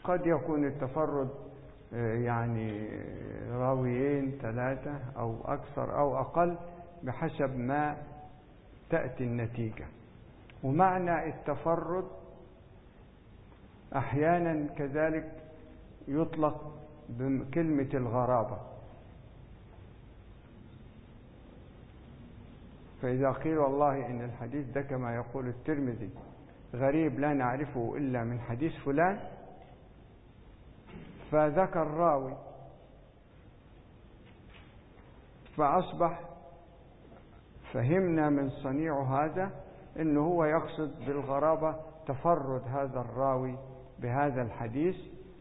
قد يكون التفرد يعني راويين ثلاثة أو أكثر أو أقل بحسب ما تأتي النتيجة ومعنى التفرد أحيانا كذلك يطلق بكلمة الغرابة فإذا قيل والله إن الحديث ده كما يقول الترمذي غريب لا نعرفه إلا من حديث فلان فذكر راوي فأصبح فهمنا من صنيع هذا انه هو يقصد بالغرابة تفرد هذا الراوي بهذا الحديث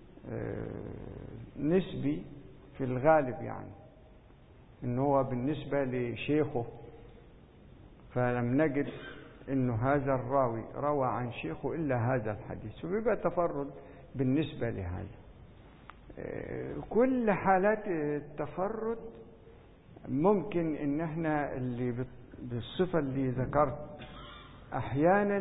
نسبي في الغالب يعني انه هو بالنسبة لشيخه فلم نجد انه هذا الراوي روى عن شيخه الا هذا الحديث وبيبقى تفرد بالنسبة لهذا كل حالات التفرد ممكن ان احنا اللي بالصفة اللي ذكرت احيانا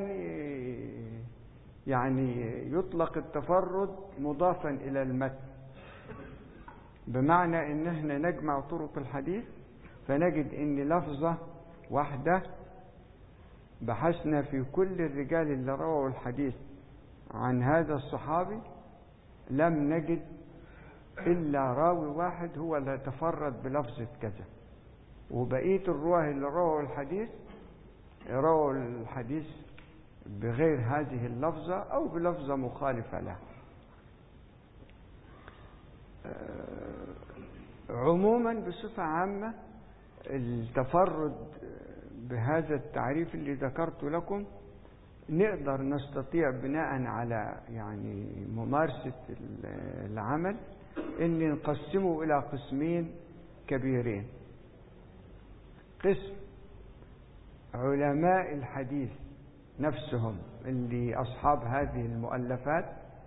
يعني يطلق التفرد مضافا الى المتن بمعنى ان احنا نجمع طرق الحديث فنجد ان لفظة واحدة بحثنا في كل الرجال اللي رووا الحديث عن هذا الصحابي لم نجد إلا راوي واحد هو اللي تفرد بلفظة كذا وبقية الرواه اللي رووا الحديث رووا الحديث بغير هذه اللفظة أو بلفظة مخالفة له عموما بصفة عامة التفرد بهذا التعريف اللي ذكرت لكم نقدر نستطيع بناء على يعني ممارسة العمل ان نقسمه الى قسمين كبيرين قسم علماء الحديث نفسهم اللي اصحاب هذه المؤلفات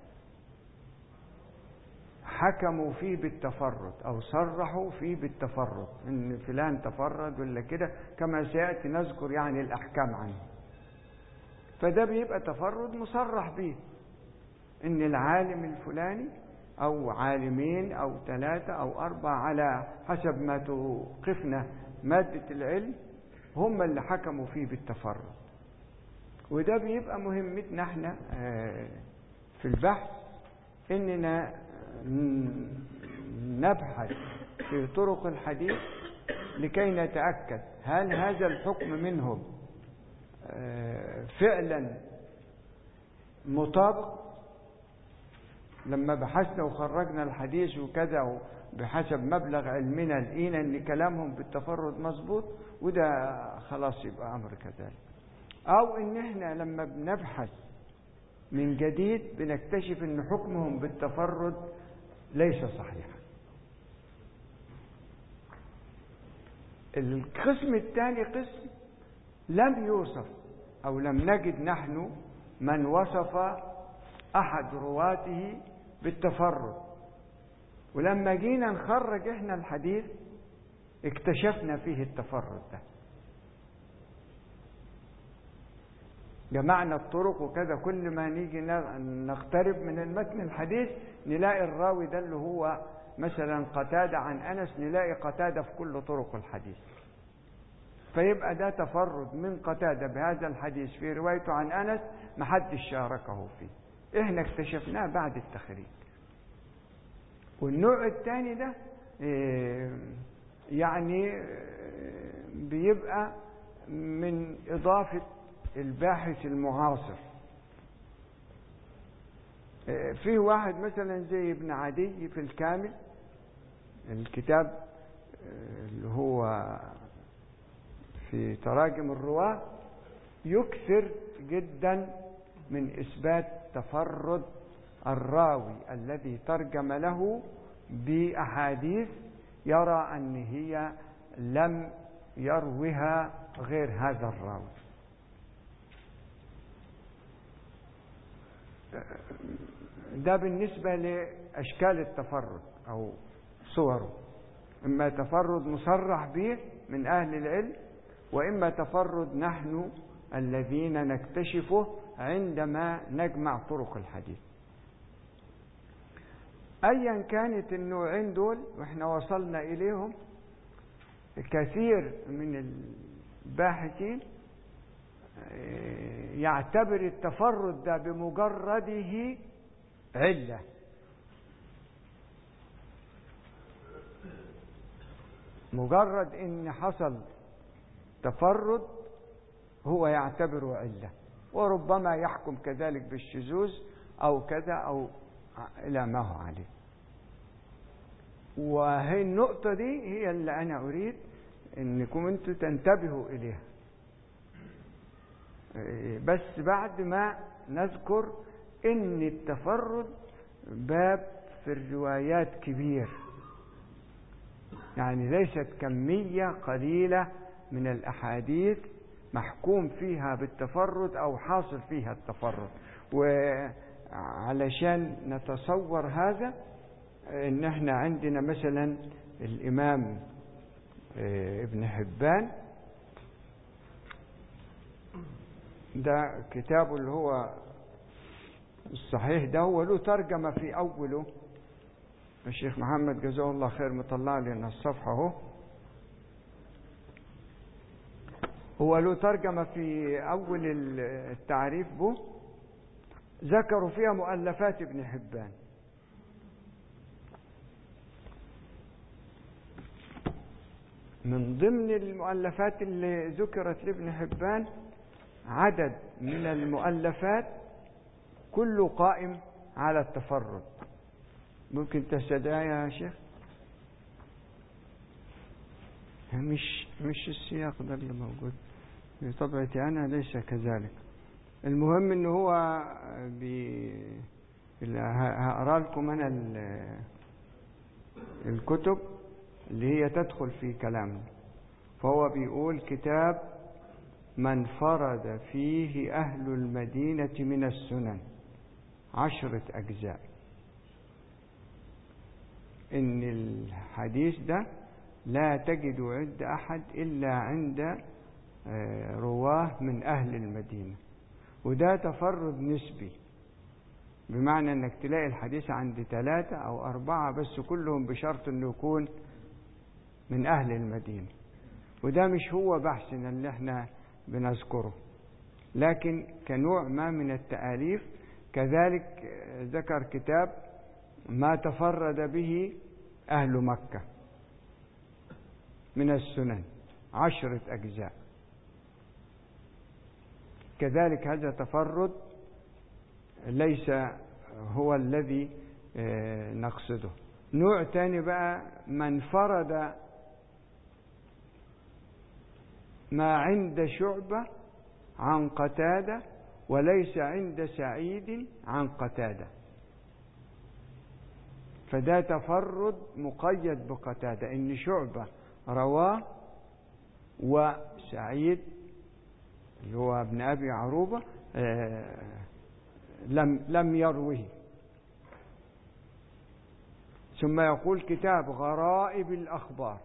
حكموا فيه بالتفرد او صرحوا فيه بالتفرد ان فلان تفرد ولا كده كما سياتي نذكر يعني الاحكام عنه فده بيبقى تفرد مصرح به ان العالم الفلاني أو عالمين أو ثلاثة أو أربعة على حسب ما توقفنا مادة العلم هم اللي حكموا فيه بالتفرد وده بيبقى مهمتنا احنا في البحث اننا نبحث في طرق الحديث لكي نتأكد هل هذا الحكم منهم فعلا مطابق لما بحثنا وخرجنا الحديث وكذا بحسب مبلغ علمنا لقينا ان كلامهم بالتفرد مظبوط وده خلاص يبقى امر كذلك او ان احنا لما بنبحث من جديد بنكتشف ان حكمهم بالتفرد ليس صحيحا القسم الثاني قسم لم يوصف او لم نجد نحن من وصف احد رواته بالتفرد ولما جينا نخرج احنا الحديث اكتشفنا فيه التفرد ده جمعنا الطرق وكذا كل ما نيجي نقترب من المتن الحديث نلاقي الراوي ده اللي هو مثلا قتادة عن أنس نلاقي قتادة في كل طرق الحديث فيبقى ده تفرد من قتادة بهذا الحديث في روايته عن أنس محدش شاركه فيه احنا اكتشفناه بعد التخريج والنوع الثاني ده يعني بيبقى من إضافة الباحث المعاصر في واحد مثلا زي ابن عدي في الكامل الكتاب اللي هو في تراجم الرواة يكثر جدا من إثبات تفرد الراوي الذي ترجم له بأحاديث يرى أن هي لم يروها غير هذا الراوي ده بالنسبة لأشكال التفرد أو صوره إما تفرد مصرح به من أهل العلم وإما تفرد نحن الذين نكتشفه عندما نجمع طرق الحديث أيا كانت النوعين دول وإحنا وصلنا إليهم كثير من الباحثين يعتبر التفرد ده بمجرده علة مجرد ان حصل تفرد هو يعتبره علة وربما يحكم كذلك بالشذوذ او كذا او الى ما هو عليه وهي النقطة دي هي اللي انا اريد انكم انتم تنتبهوا اليها بس بعد ما نذكر ان التفرد باب في الروايات كبير يعني ليست كمية قليلة من الأحاديث محكوم فيها بالتفرد أو حاصل فيها التفرد وعلشان نتصور هذا إن احنا عندنا مثلا الإمام ابن حبان ده كتابه اللي هو الصحيح ده هو له ترجمة في أوله الشيخ محمد جزاه الله خير مطلع لنا الصفحة اهو هو له ترجمة في أول التعريف به ذكروا فيها مؤلفات ابن حبان من ضمن المؤلفات اللي ذكرت لابن حبان عدد من المؤلفات كله قائم على التفرد ممكن تستدعي يا شيخ مش مش السياق ده اللي موجود بطبيعتي انا ليس كذلك المهم ان هو بي هقرا لكم انا الكتب اللي هي تدخل في كلامنا فهو بيقول كتاب من فرد فيه أهل المدينة من السنن عشرة أجزاء إن الحديث ده لا تجد عند أحد إلا عند رواه من أهل المدينة وده تفرد نسبي بمعنى أنك تلاقي الحديث عند ثلاثة أو أربعة بس كلهم بشرط أنه يكون من أهل المدينة وده مش هو بحثنا اللي احنا بنذكره لكن كنوع ما من التآليف كذلك ذكر كتاب ما تفرد به أهل مكة من السنن عشرة أجزاء كذلك هذا تفرد ليس هو الذي نقصده نوع تاني بقى من فرد ما عند شعبة عن قتادة وليس عند سعيد عن قتادة فده تفرد مقيد بقتادة إن شعبة رواه وسعيد اللي هو ابن أبي عروبة لم لم يروه ثم يقول كتاب غرائب الأخبار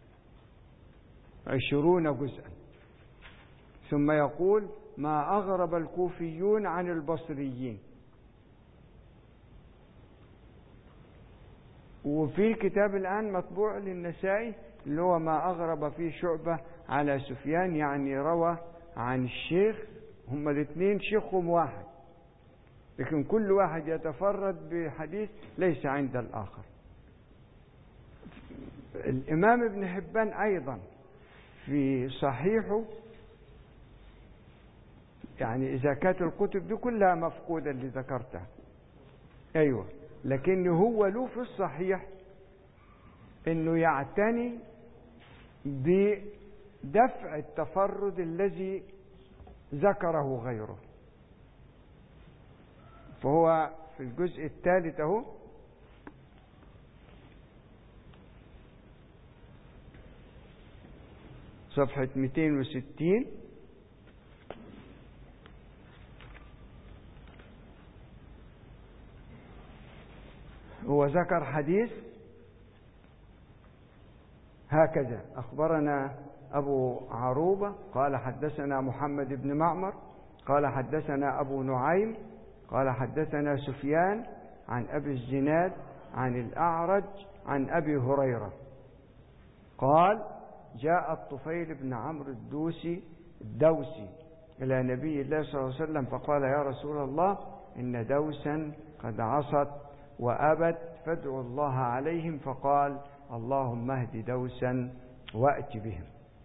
عشرون جزءا ثم يقول ما أغرب الكوفيون عن البصريين وفي كتاب الآن مطبوع للنسائي اللي هو ما أغرب فيه شعبة على سفيان يعني روى عن الشيخ هما الاثنين شيخهم واحد لكن كل واحد يتفرد بحديث ليس عند الآخر الإمام ابن حبان أيضا في صحيحه يعني إذا كانت الكتب دي كلها مفقودة اللي ذكرتها أيوة لكن هو له في الصحيح إنه يعتني بدفع التفرد الذي ذكره غيره فهو في الجزء الثالث اهو صفحة 260 هو ذكر حديث هكذا أخبرنا أبو عروبة قال حدثنا محمد بن معمر قال حدثنا أبو نعيم قال حدثنا سفيان عن أبي الزناد عن الأعرج عن أبي هريرة قال جاء الطفيل بن عمرو الدوسي الدوسي إلى نبي الله صلى الله عليه وسلم فقال يا رسول الله إن دوسا قد عصت وأبت فادعوا الله عليهم فقال اللهم اهد دوسا وأت بهم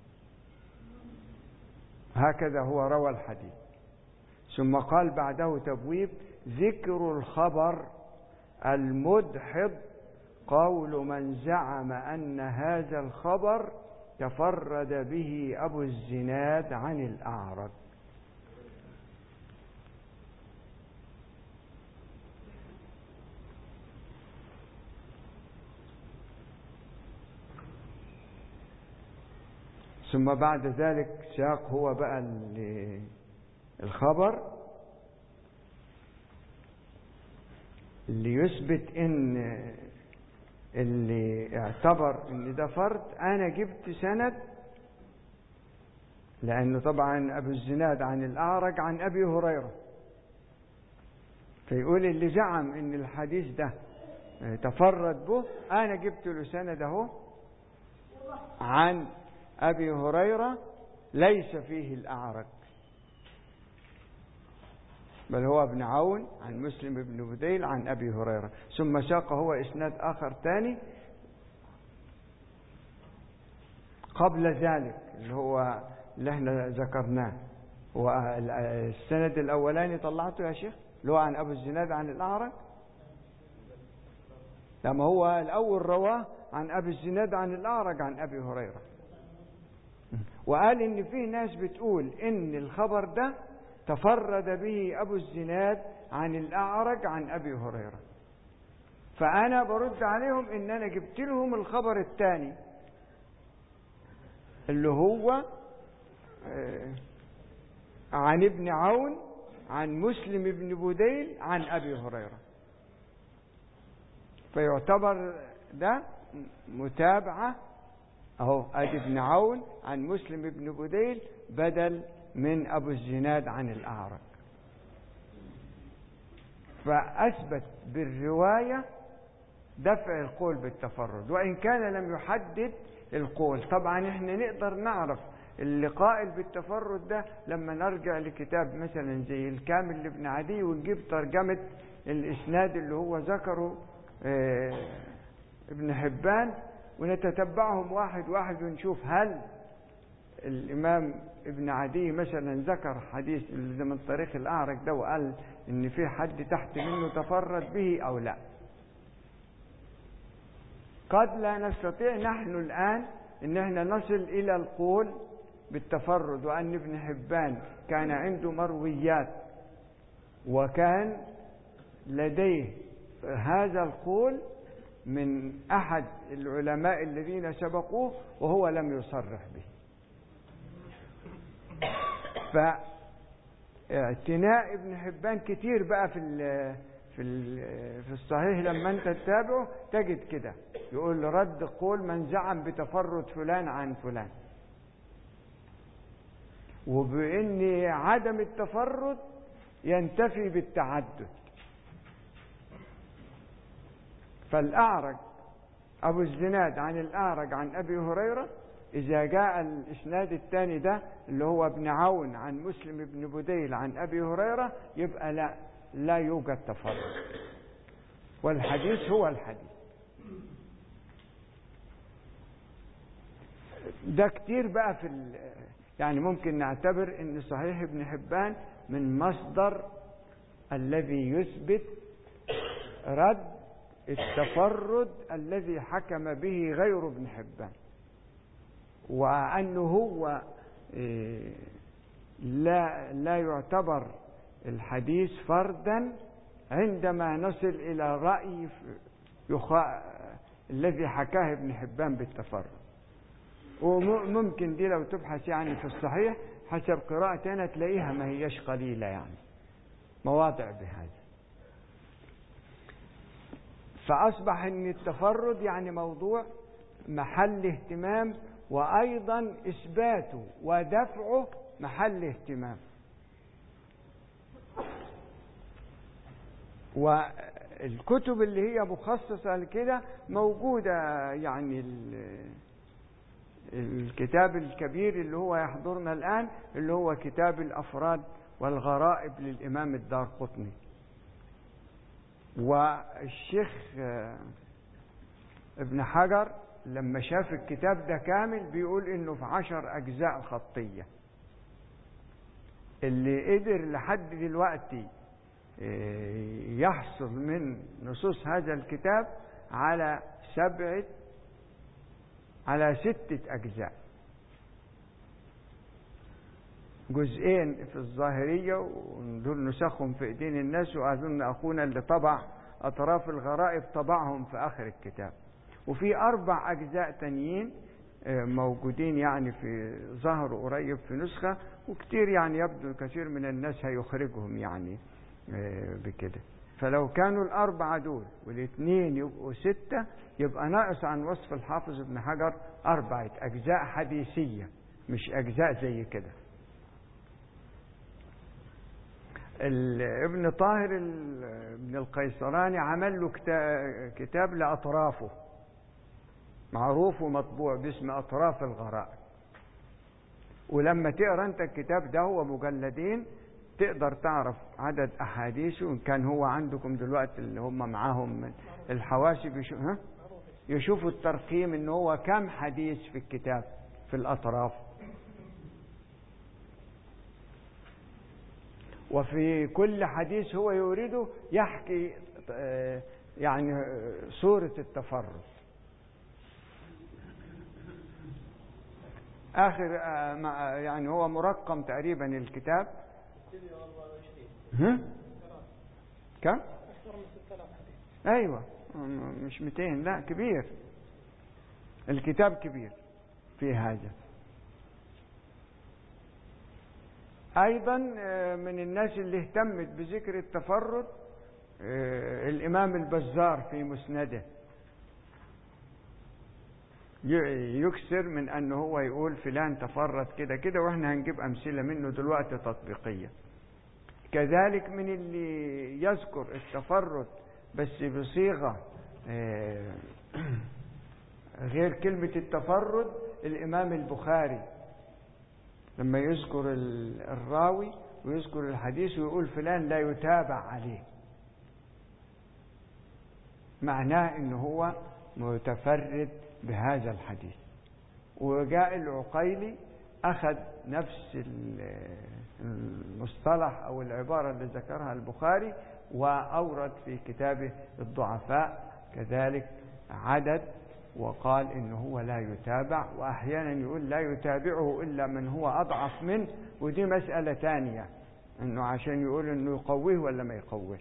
هكذا هو روى الحديث ثم قال بعده تبويب ذكر الخبر المدحض قول من زعم أن هذا الخبر تفرد به أبو الزناد عن الأعرج ثم بعد ذلك ساق هو بقى الخبر اللي يثبت ان اللي اعتبر ان ده فرد انا جبت سند لانه طبعا ابو الزناد عن الاعرج عن ابي هريره فيقول اللي زعم ان الحديث ده تفرد به انا جبت له سند اهو عن ابي هريره ليس فيه الاعرج بل هو ابن عون عن مسلم بن بديل عن أبي هريرة ثم ساق هو إسناد آخر ثاني قبل ذلك اللي هو اللي احنا ذكرناه هو السند الأولاني طلعته يا شيخ اللي هو عن أبو الزناد عن الأعرج لما هو الأول رواه عن أبي الزناد عن الأعرج عن أبي هريرة وقال إن في ناس بتقول إن الخبر ده تفرد به أبو الزناد عن الأعرج عن أبي هريرة فأنا برد عليهم إن أنا جبت لهم الخبر الثاني اللي هو عن ابن عون عن مسلم بن بديل عن أبي هريرة فيعتبر ده متابعة أهو أدي ابن عون عن مسلم بن بديل بدل من أبو الزناد عن الأعرج فأثبت بالرواية دفع القول بالتفرد وإن كان لم يحدد القول طبعا احنا نقدر نعرف اللي قائل بالتفرد ده لما نرجع لكتاب مثلا زي الكامل لابن عدي ونجيب ترجمة الإسناد اللي هو ذكره اه ابن حبان ونتتبعهم واحد واحد ونشوف هل الإمام ابن عدي مثلا ذكر حديث اللي من طريق الأعرج ده وقال إن في حد تحت منه تفرد به أو لا قد لا نستطيع نحن الآن إن احنا نصل إلى القول بالتفرد وأن ابن حبان كان عنده مرويات وكان لديه هذا القول من أحد العلماء الذين سبقوه وهو لم يصرح به فاعتناء ابن حبان كتير بقى في ال في ال في الصحيح لما انت تتابعه تجد كده يقول رد قول من زعم بتفرد فلان عن فلان وبان عدم التفرد ينتفي بالتعدد فالاعرج ابو الزناد عن الاعرج عن ابي هريره إذا جاء الإسناد الثاني ده اللي هو ابن عون عن مسلم بن بديل عن أبي هريرة يبقى لا لا يوجد تفرد والحديث هو الحديث ده كتير بقى في يعني ممكن نعتبر ان صحيح ابن حبان من مصدر الذي يثبت رد التفرد الذي حكم به غير ابن حبان وأنه هو لا لا يعتبر الحديث فردا عندما نصل إلى رأي يخا... الذي حكاه ابن حبان بالتفرد وممكن دي لو تبحث يعني في الصحيح حسب قراءتي أنا تلاقيها ما هيش قليلة يعني مواضع بهذا فأصبح أن التفرد يعني موضوع محل اهتمام وأيضا إثباته ودفعه محل اهتمام الكتب اللي هي مخصصة لكده موجودة يعني الكتاب الكبير اللي هو يحضرنا الآن اللي هو كتاب الأفراد والغرائب للإمام الدار قطني والشيخ ابن حجر لما شاف الكتاب ده كامل بيقول انه في عشر اجزاء خطية اللي قدر لحد دلوقتي يحصل من نصوص هذا الكتاب على سبعة على ستة أجزاء جزئين في الظاهرية ودول نسخهم في ايدين الناس وأظن أخونا اللي طبع أطراف الغرائب طبعهم في آخر الكتاب وفي أربع أجزاء تانيين موجودين يعني في ظهر قريب في نسخة وكتير يعني يبدو كثير من الناس هيخرجهم يعني بكده فلو كانوا الأربعة دول والاثنين يبقوا ستة يبقى ناقص عن وصف الحافظ ابن حجر أربعة أجزاء حديثية مش أجزاء زي كده ابن طاهر ابن القيصراني عمل له كتاب لأطرافه معروف ومطبوع باسم أطراف الغرائب ولما تقرا انت الكتاب ده هو مجلدين تقدر تعرف عدد احاديثه ان كان هو عندكم دلوقتي اللي هم معاهم الحواشي بيشو ها يشوفوا الترقيم ان هو كم حديث في الكتاب في الاطراف وفي كل حديث هو يريده يحكي يعني صورة التفرد آخر يعني هو مرقم تقريبا الكتاب هم؟ كم؟ أكثر من 6000 حديث أيوة مش 200 لا كبير الكتاب كبير في هذا أيضا من الناس اللي اهتمت بذكر التفرد الإمام البزار في مسنده يكسر من أنه هو يقول فلان تفرد كده كده وإحنا هنجيب أمثلة منه دلوقتي تطبيقية كذلك من اللي يذكر التفرد بس بصيغة غير كلمة التفرد الإمام البخاري لما يذكر الراوي ويذكر الحديث ويقول فلان لا يتابع عليه معناه انه هو متفرد بهذا الحديث وجاء العقيلي أخذ نفس المصطلح أو العبارة اللي ذكرها البخاري وأورد في كتابه الضعفاء كذلك عدد وقال إنه هو لا يتابع وأحيانا يقول لا يتابعه إلا من هو أضعف منه ودي مسألة تانية إنه عشان يقول إنه يقويه ولا ما يقويش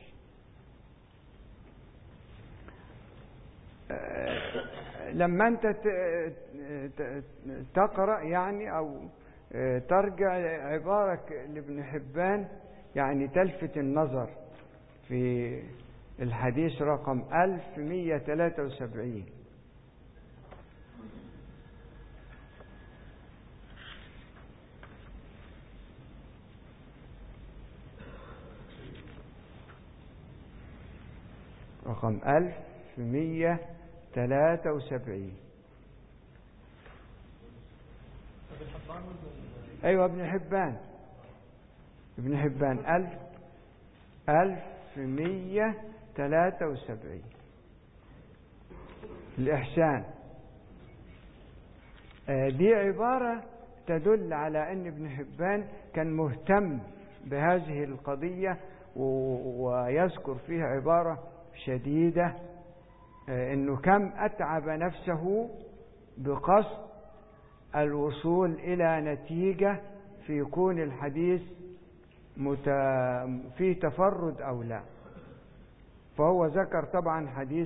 لما انت تقرا يعني او ترجع عباره لابن حبان يعني تلفت النظر في الحديث رقم 1173 رقم 1100 ثلاثة وسبعين أيوة ابن حبان ابن حبان ألف ألف مية ثلاثة وسبعين الإحسان دي عبارة تدل على أن ابن حبان كان مهتم بهذه القضية ويذكر فيها عبارة شديدة انه كم اتعب نفسه بقصد الوصول الى نتيجه في كون الحديث مت... في تفرد او لا فهو ذكر طبعا حديث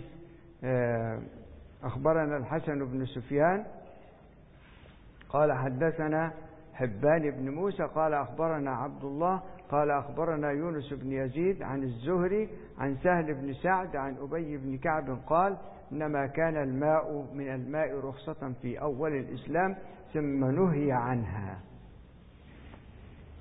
اخبرنا الحسن بن سفيان قال حدثنا حبان بن موسى قال اخبرنا عبد الله قال أخبرنا يونس بن يزيد عن الزهري عن سهل بن سعد عن أبي بن كعب قال إنما كان الماء من الماء رخصة في أول الإسلام ثم نهي عنها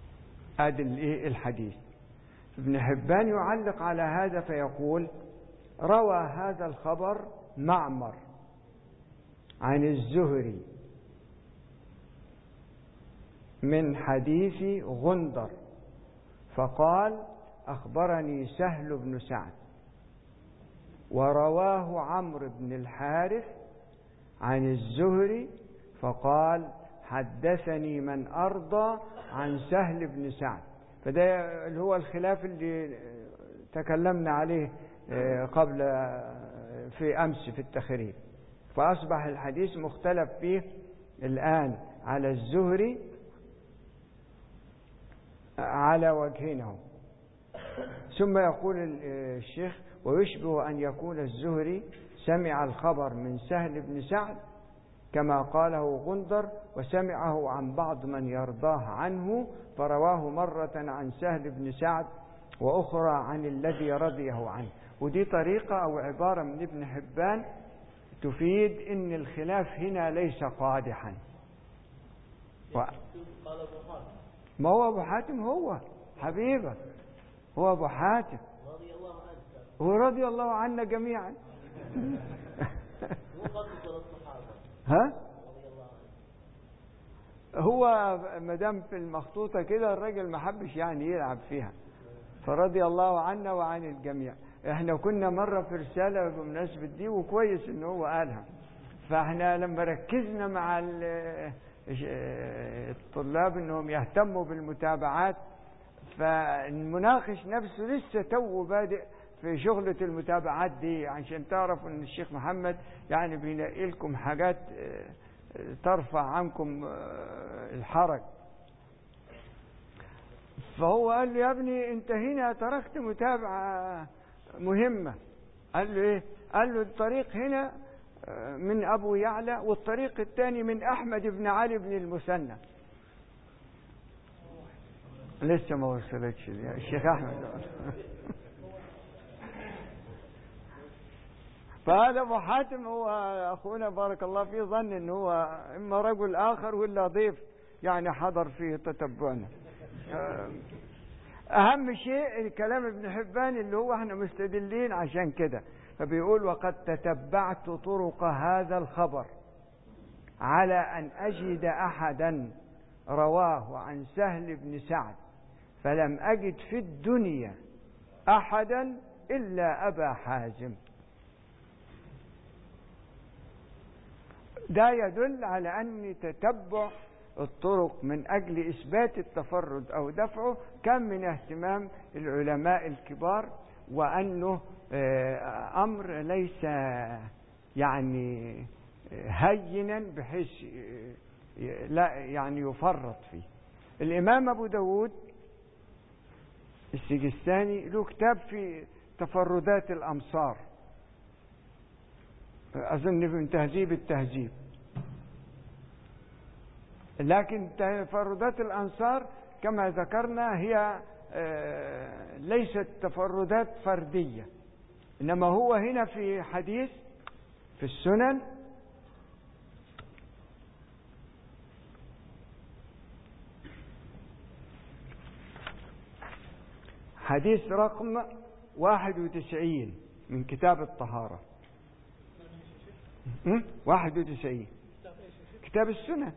هذا الحديث ابن حبان يعلق على هذا فيقول روى هذا الخبر معمر عن الزهري من حديث غندر فقال أخبرني سهل بن سعد ورواه عمرو بن الحارث عن الزهري فقال حدثني من أرضى عن سهل بن سعد فده اللي هو الخلاف اللي تكلمنا عليه قبل في أمس في التخريب فأصبح الحديث مختلف فيه الآن على الزهري على وجهينه ثم يقول الشيخ ويشبه أن يكون الزهري سمع الخبر من سهل بن سعد كما قاله غندر وسمعه عن بعض من يرضاه عنه فرواه مرة عن سهل بن سعد وأخرى عن الذي رضيه عنه ودي طريقة أو عبارة من ابن حبان تفيد ان الخلاف هنا ليس قادحا و... ما هو ابو حاتم هو حبيبه هو ابو حاتم رضي الله عنه هو رضي الله عنا جميعا مو قصد الصحابة ها رضي الله عنه هو ما دام في المخطوطه كده الراجل ما حبش يعني يلعب فيها فرضي الله عنا وعن الجميع احنا كنا مره في رساله بمناسبه دي وكويس ان هو قالها فاحنا لما ركزنا مع ال- الطلاب انهم يهتموا بالمتابعات فالمناقش نفسه لسه تو بادئ في شغلة المتابعات دي عشان تعرفوا ان الشيخ محمد يعني بينقي لكم حاجات اه، ترفع عنكم اه، الحرج فهو قال له يا ابني انت هنا تركت متابعة مهمة قال له ايه قال له الطريق هنا اه، من ابو يعلى والطريق الثاني من احمد بن علي بن المثنى لسه ما وصلتش دي. الشيخ احمد فهذا ابو حاتم هو اخونا بارك الله فيه ظن انه هو اما رجل اخر ولا ضيف يعني حضر في تتبعنا اهم شيء كلام ابن حبان اللي هو احنا مستدلين عشان كده فبيقول وقد تتبعت طرق هذا الخبر على ان اجد احدا رواه عن سهل بن سعد فلم اجد في الدنيا احدا الا ابا حازم ده يدل على ان تتبع الطرق من اجل اثبات التفرد او دفعه كان من اهتمام العلماء الكبار وانه آه، امر ليس يعني آه، هينا بحيث آه، لا يعني يفرط فيه الامام ابو داود السجستاني له كتاب في تفردات الامصار اظن من تهذيب التهذيب لكن تفردات الأنصار كما ذكرنا هي آه، ليست تفردات فردية إنما هو هنا في حديث في السنن حديث رقم واحد وتسعين من كتاب الطهارة م? واحد وتسعين كتاب السنن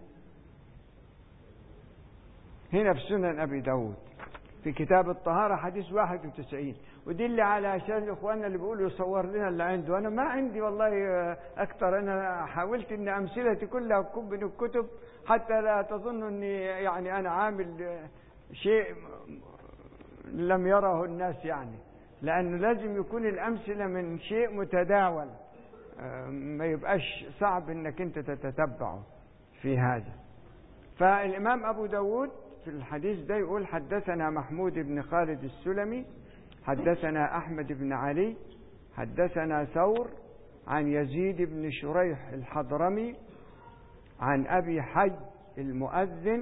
هنا في سنن أبي داود في كتاب الطهارة حديث 91 ودي اللي على عشان إخواننا اللي بيقولوا يصور لنا اللي عنده أنا ما عندي والله أكثر أنا حاولت إن أمثلتي كلها تكون من الكتب حتى لا تظن إني يعني أنا عامل شيء لم يره الناس يعني لأنه لازم يكون الأمثلة من شيء متداول ما يبقاش صعب إنك أنت تتتبعه في هذا فالإمام أبو داود في الحديث ده يقول حدثنا محمود بن خالد السلمي حدثنا أحمد بن علي حدثنا ثور عن يزيد بن شريح الحضرمي عن أبي حي المؤذن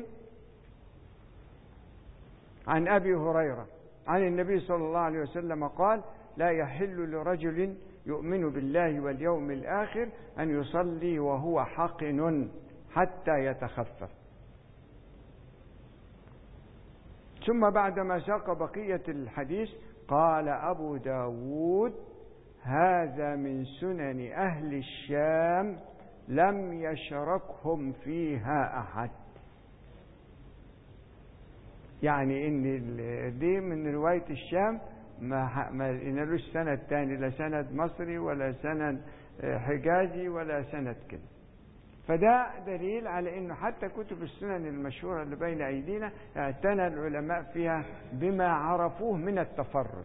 عن أبي هريرة عن النبي صلى الله عليه وسلم قال لا يحل لرجل يؤمن بالله واليوم الآخر أن يصلي وهو حقن حتى يتخفف ثم بعدما ساق بقية الحديث قال أبو داود هذا من سنن أهل الشام لم يشركهم فيها أحد يعني ان ال- دي من رواية الشام ما ح- ما لقينالوش سند تاني لا سند مصري ولا سند آه، حجازي ولا سند كده فده دليل على انه حتى كتب السنن المشهورة اللي بين ايدينا اعتنى العلماء فيها بما عرفوه من التفرد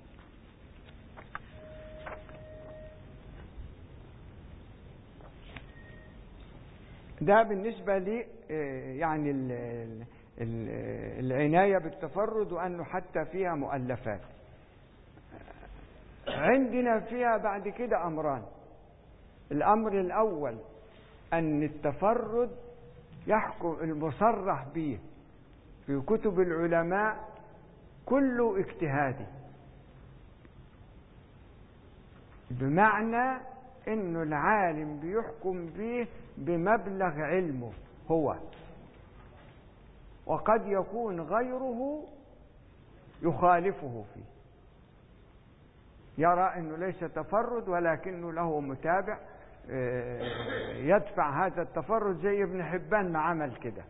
ده بالنسبة لي آه، يعني ال- ال- ال- العناية بالتفرد وأنه حتى فيها مؤلفات عندنا فيها بعد كده أمران الأمر الأول أن التفرد يحكم المصرح به في كتب العلماء كله اجتهادي بمعنى انه العالم بيحكم به بمبلغ علمه هو وقد يكون غيره يخالفه فيه يرى انه ليس تفرد ولكنه له متابع آه، يدفع هذا التفرد زي ابن حبان ما عمل كده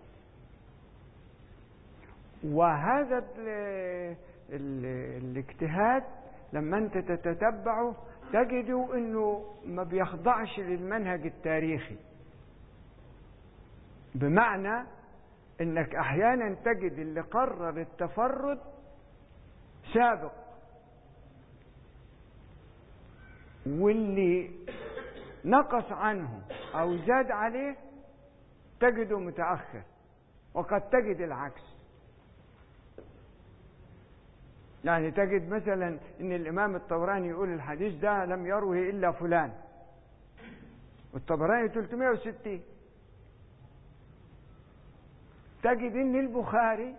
وهذا ال ال الاجتهاد لما انت تتتبعه تجده انه ما بيخضعش للمنهج التاريخي بمعنى انك احيانا تجد اللي قرر التفرد سابق واللي نقص عنه او زاد عليه تجده متاخر وقد تجد العكس يعني تجد مثلا ان الامام الطبراني يقول الحديث ده لم يروه الا فلان والطبراني 360 تجد ان البخاري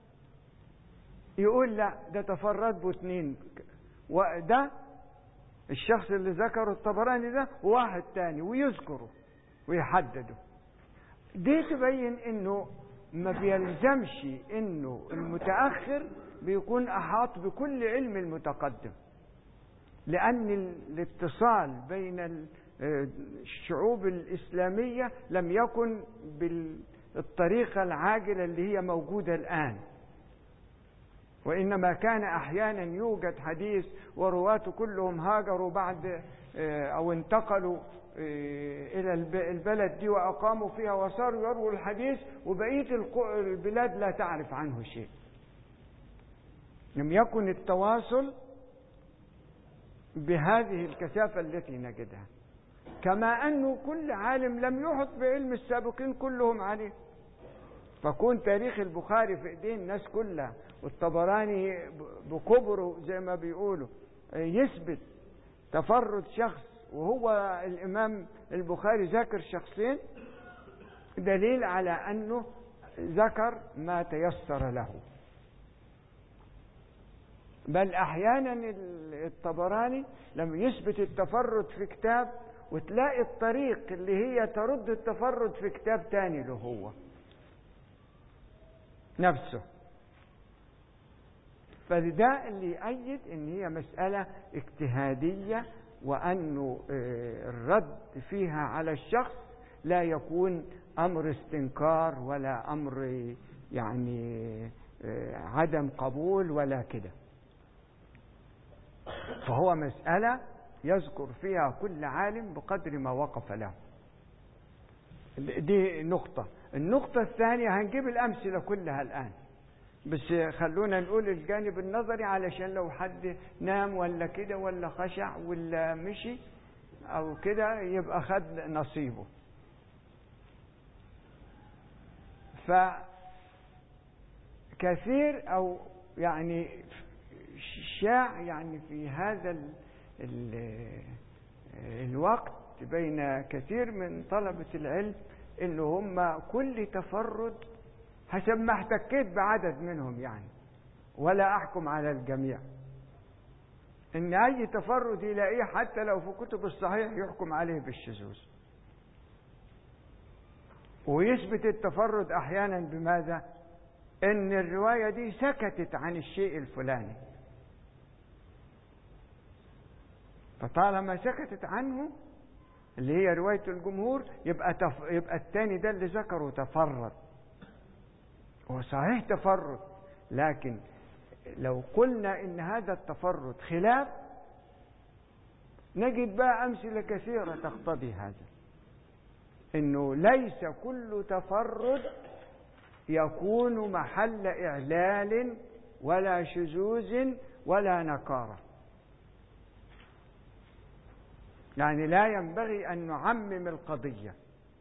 يقول لا ده تفرد باثنين وده الشخص اللي ذكره الطبراني ده واحد تاني ويذكره ويحدده دي تبين انه ما بيلزمش انه المتاخر بيكون احاط بكل علم المتقدم لان الاتصال بين ال- الشعوب الاسلاميه لم يكن بالطريقه العاجله اللي هي موجوده الان وإنما كان أحيانا يوجد حديث ورواته كلهم هاجروا بعد آه، أو انتقلوا آه، إلى الب- البلد دي وأقاموا فيها وصاروا يرووا الحديث وبقية الق- البلاد لا تعرف عنه شيء لم يكن التواصل بهذه الكثافة التي نجدها كما أنه كل عالم لم يحط بعلم السابقين كلهم عليه فكون تاريخ البخاري في ايدين الناس كلها والطبراني بكبره زي ما بيقولوا يثبت تفرد شخص وهو الامام البخاري ذاكر شخصين دليل على انه ذكر ما تيسر له بل احيانا الطبراني لما يثبت التفرد في كتاب وتلاقي الطريق اللي هي ترد التفرد في كتاب تاني له هو نفسه فده اللي يؤيد ان هي مسألة اجتهادية وانه آه، الرد فيها على الشخص لا يكون امر استنكار ولا امر يعني آه، عدم قبول ولا كده فهو مسألة يذكر فيها كل عالم بقدر ما وقف له دي نقطة النقطة الثانية هنجيب الأمثلة كلها الآن بس خلونا نقول الجانب النظري علشان لو حد نام ولا كده ولا خشع ولا مشي أو كده يبقى خد نصيبه فكثير أو يعني شاع يعني في هذا ال ال الوقت بين كثير من طلبة العلم ان هم كل تفرد حسب ما احتكيت بعدد منهم يعني ولا احكم على الجميع ان اي تفرد يلاقيه حتى لو في كتب الصحيح يحكم عليه بالشذوذ ويثبت التفرد احيانا بماذا ان الروايه دي سكتت عن الشيء الفلاني فطالما سكتت عنه اللي هي رواية الجمهور يبقى تف... يبقى الثاني ده اللي ذكره تفرد هو صحيح تفرد لكن لو قلنا ان هذا التفرد خلاف نجد بقى امثله كثيره تقتضي هذا انه ليس كل تفرد يكون محل اعلال ولا شذوذ ولا نكاره يعني لا ينبغي ان نعمم القضيه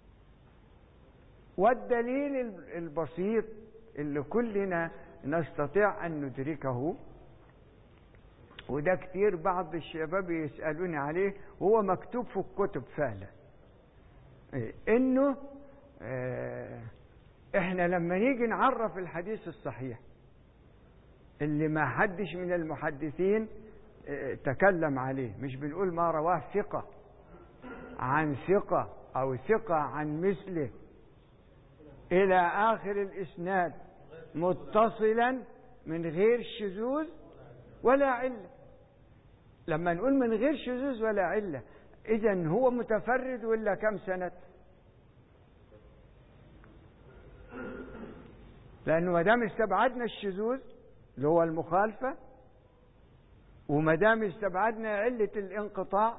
والدليل البسيط اللي كلنا نستطيع ان ندركه وده كتير بعض الشباب يسالوني عليه وهو مكتوب في الكتب فعلا إيه؟ انه اه احنا لما نيجي نعرف الحديث الصحيح اللي ما حدش من المحدثين اه تكلم عليه مش بنقول ما رواه ثقة عن ثقة أو ثقة عن مثله إلى آخر الإسناد متصلا من غير شذوذ ولا علة لما نقول من غير شذوذ ولا علة إذا هو متفرد ولا كم سنة لأنه ما دام استبعدنا الشذوذ اللي هو المخالفة وما دام استبعدنا علة الانقطاع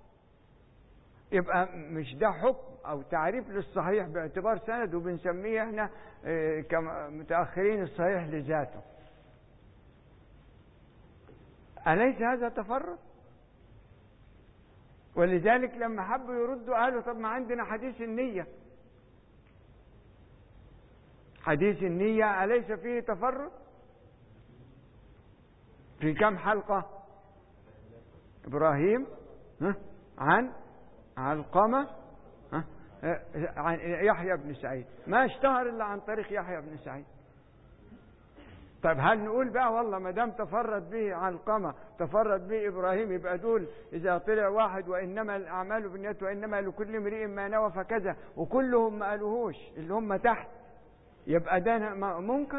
يبقى مش ده حكم او تعريف للصحيح باعتبار سند وبنسميه احنا كمتاخرين الصحيح لذاته اليس هذا تفرد ولذلك لما حبوا يردوا قالوا طب ما عندنا حديث النيه حديث النيه اليس فيه تفرد في كم حلقه ابراهيم ها عن علقمه عن يحيى بن سعيد ما اشتهر الا عن طريق يحيى بن سعيد طيب هل نقول بقى والله ما دام تفرد به علقمه تفرد به ابراهيم يبقى دول اذا طلع واحد وانما الاعمال بالنيات وانما لكل امرئ ما نوى فكذا وكلهم ما قالوهوش اللي هم تحت يبقى ده منكر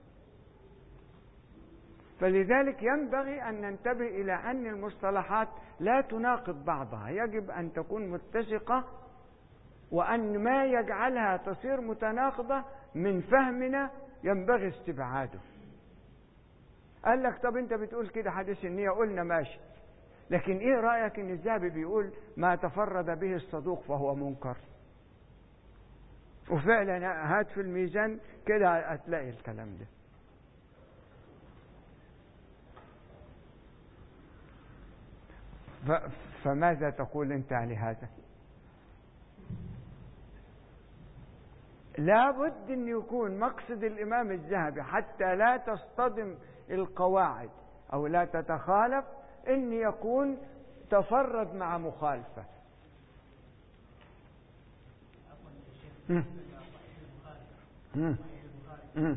فلذلك ينبغي ان ننتبه الى ان المصطلحات لا تناقض بعضها يجب ان تكون متسقه وأن ما يجعلها تصير متناقضة من فهمنا ينبغي استبعاده قال لك طب انت بتقول كده حديث النية قلنا ماشي لكن ايه رأيك ان الذهبي بيقول ما تفرد به الصدوق فهو منكر وفعلا هات في الميزان كده هتلاقي الكلام ده فماذا تقول انت لهذا لابد ان يكون مقصد الامام الذهبي حتى لا تصطدم القواعد او لا تتخالف ان يكون تفرد مع مخالفه مم. مم. مم.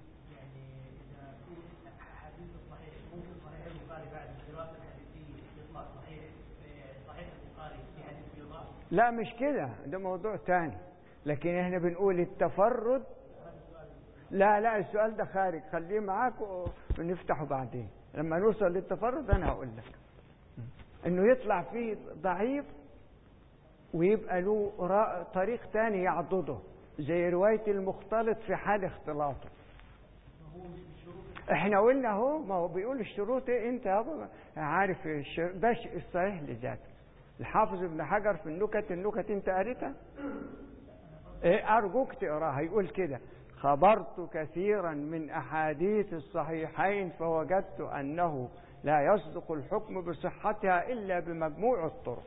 لا مش كده ده موضوع تاني لكن احنا بنقول التفرد لا لا السؤال ده خارج خليه معاك ونفتحه بعدين لما نوصل للتفرد انا هقول لك انه يطلع فيه ضعيف ويبقى له طريق تاني يعضده زي رواية المختلط في حال اختلاطه احنا قلنا اهو ما هو بيقول الشروط ايه انت يابا عارف ده الصحيح لذاته الحافظ ابن حجر في النكت النكت انت قريتها ايه ارجوك تقراها يقول كده خبرت كثيرا من احاديث الصحيحين فوجدت انه لا يصدق الحكم بصحتها الا بمجموع الطرق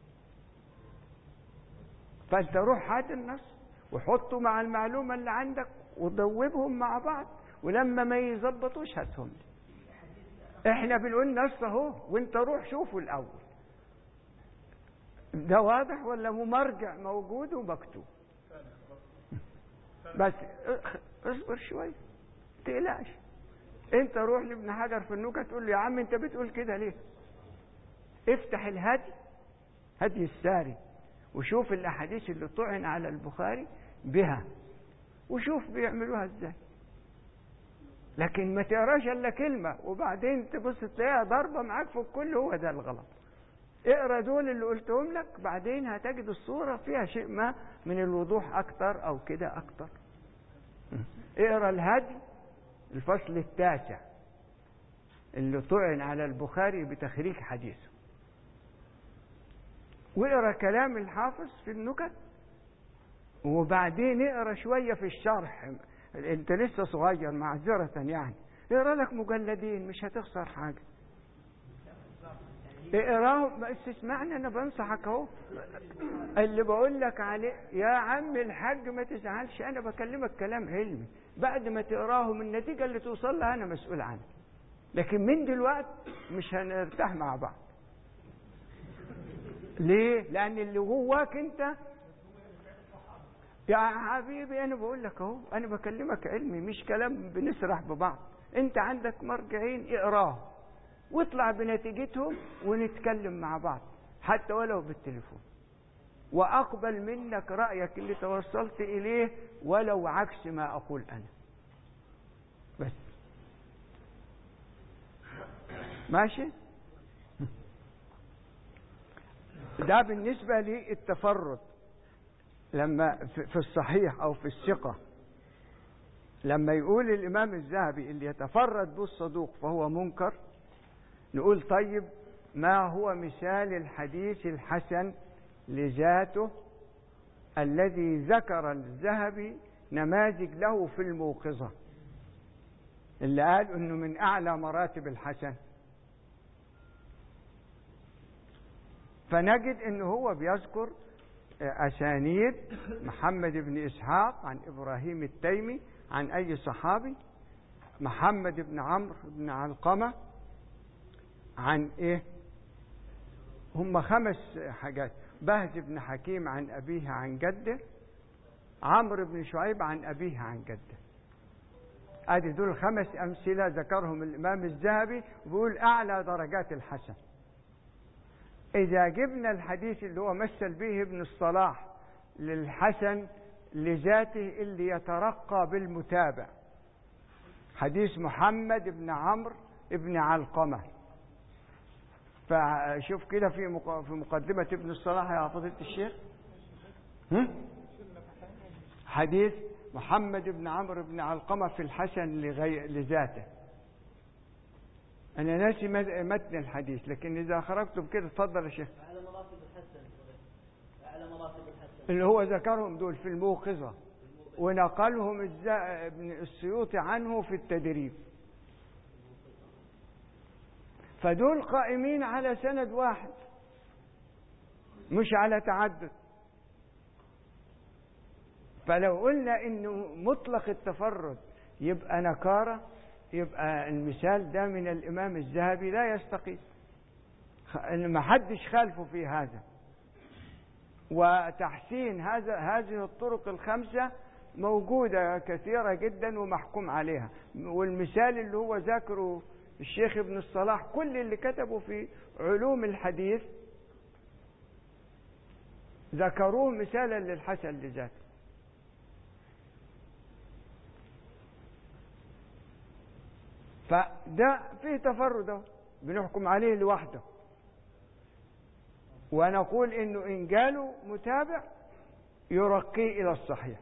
فانت روح هات النص وحطه مع المعلومه اللي عندك وذوبهم مع بعض ولما ما يظبطوش هاتهم لي احنا بنقول نص اهو وانت روح شوفه الاول ده واضح ولا ممرجع موجود ومكتوب بس اصبر شويه تقلقش انت روح لابن حجر في النكت تقول له يا عم انت بتقول كده ليه افتح الهدي هدي الساري وشوف الاحاديث اللي طعن على البخاري بها وشوف بيعملوها ازاي لكن ما تقراش الا كلمه وبعدين تبص تلاقيها ضربه معاك في الكل هو ده الغلط اقرا دول اللي قلتهم لك بعدين هتجد الصورة فيها شيء ما من الوضوح أكتر أو كده أكتر اقرا الهدي الفصل التاسع اللي طعن على البخاري بتخريج حديثه واقرا كلام الحافظ في النكت وبعدين اقرا شوية في الشرح انت لسه صغير معذرة يعني اقرا لك مجلدين مش هتخسر حاجة اقراهم بس اسمعني انا بنصحك اهو اللي بقول لك عليه يا عم الحاج ما تزعلش انا بكلمك كلام علمي بعد ما تقراهم النتيجه اللي توصل لها انا مسؤول عنها لكن من دلوقتي مش هنرتاح مع بعض ليه لان اللي جواك انت يا حبيبي انا بقول لك اهو انا بكلمك علمي مش كلام بنسرح ببعض انت عندك مرجعين اقراه واطلع بنتيجتهم ونتكلم مع بعض حتى ولو بالتليفون واقبل منك رايك اللي توصلت اليه ولو عكس ما اقول انا بس ماشي ده بالنسبه للتفرد لما في الصحيح او في الثقه لما يقول الامام الذهبي اللي يتفرد بالصدوق فهو منكر نقول طيب ما هو مثال الحديث الحسن لذاته الذي ذكر الذهبي نماذج له في الموقظة اللي قال انه من اعلى مراتب الحسن فنجد انه هو بيذكر اسانيد محمد بن اسحاق عن ابراهيم التيمي عن اي صحابي محمد بن عمرو بن علقمه عن ايه هم خمس حاجات بهز بن حكيم عن ابيه عن جده عمرو بن شعيب عن ابيه عن جده ادي دول خمس امثله ذكرهم الامام الذهبي بيقول اعلى درجات الحسن اذا جبنا الحديث اللي هو مثل به ابن الصلاح للحسن لذاته اللي يترقى بالمتابع حديث محمد بن عمرو بن علقمه فشوف كده في في مقدمة ابن الصلاح يا فضيلة الشيخ حديث محمد بن عمرو بن علقمة في الحسن لغي... لذاته أنا ناسي متن الحديث لكن إذا خرجت بكده اتفضل يا شيخ أعلى مراتب الحسن أعلى مراتب الحسن اللي هو ذكرهم دول في الموقظة ونقلهم ابن السيوطي عنه في التدريب فدول قائمين على سند واحد مش على تعدد فلو قلنا انه مطلق التفرد يبقى نكارة يبقى المثال ده من الامام الذهبي لا يستقيم ما حدش خالفه في هذا وتحسين هذا هذه الطرق الخمسة موجودة كثيرة جدا ومحكوم عليها والمثال اللي هو ذاكره الشيخ ابن الصلاح كل اللي كتبوا في علوم الحديث ذكروه مثالا للحسن لذاته فده فيه تفرد بنحكم عليه لوحده ونقول انه ان جاله متابع يرقيه الى الصحيح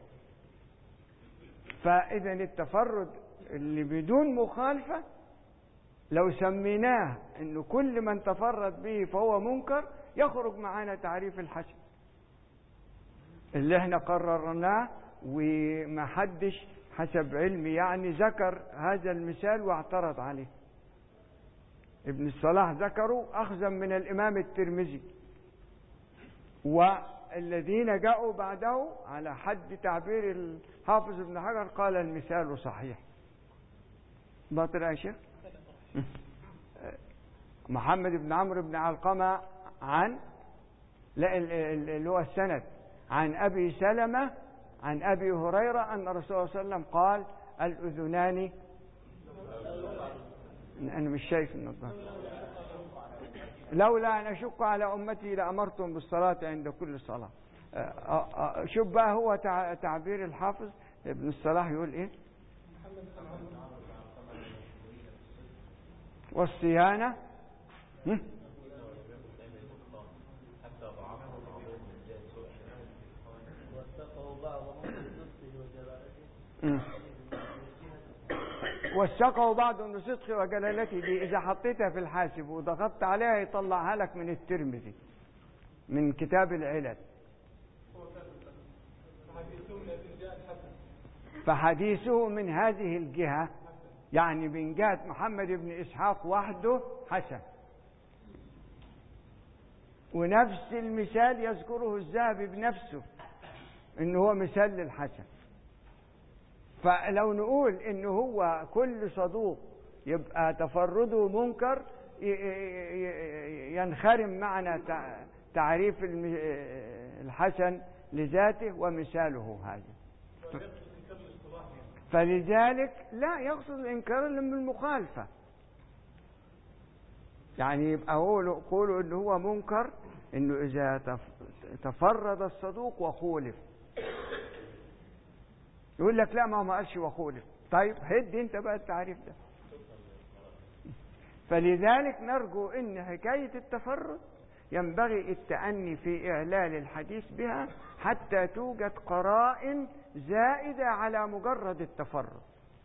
فاذا التفرد اللي بدون مخالفه لو سميناه انه كل من تفرد به فهو منكر يخرج معانا تعريف الحسن اللي احنا قررناه وما حدش حسب علمي يعني ذكر هذا المثال واعترض عليه ابن الصلاح ذكره اخذا من الامام الترمذي والذين جاءوا بعده على حد تعبير الحافظ ابن حجر قال المثال صحيح باطل يا شيخ محمد بن عمرو بن علقمة عن لا اللي هو السند عن أبي سلمة عن أبي هريرة أن الرسول صلى الله عليه وسلم قال الأذنان أنا مش شايف النظام لولا أن أشق على أمتي لأمرتهم بالصلاة عند كل صلاة شوف بقى هو تعبير الحافظ ابن الصلاح يقول إيه والصيانة وثقه بعض انه صدق وجلالته دي اذا حطيتها في الحاسب وضغطت عليها يطلعها لك من الترمذي من كتاب العلل فحديثه من هذه الجهة يعني من جهة محمد بن إسحاق وحده حسن ونفس المثال يذكره الذهبي بنفسه انه هو مثال للحسن فلو نقول ان هو كل صدوق يبقى تفرده منكر ي- ي- ينخرم معنى تع- تعريف الم- الحسن لذاته ومثاله هذا فلذلك لا يقصد الانكار الا من المخالفه يعني يبقى قولوا قولوا ان هو منكر انه اذا تف- تفرد الصدوق وخولف يقول لك لا ما هو ما قالش وخولف طيب هد انت بقى التعريف ده فلذلك نرجو ان حكايه التفرد ينبغي التأني في إعلال الحديث بها حتى توجد قرائن زائدة على مجرد التفرد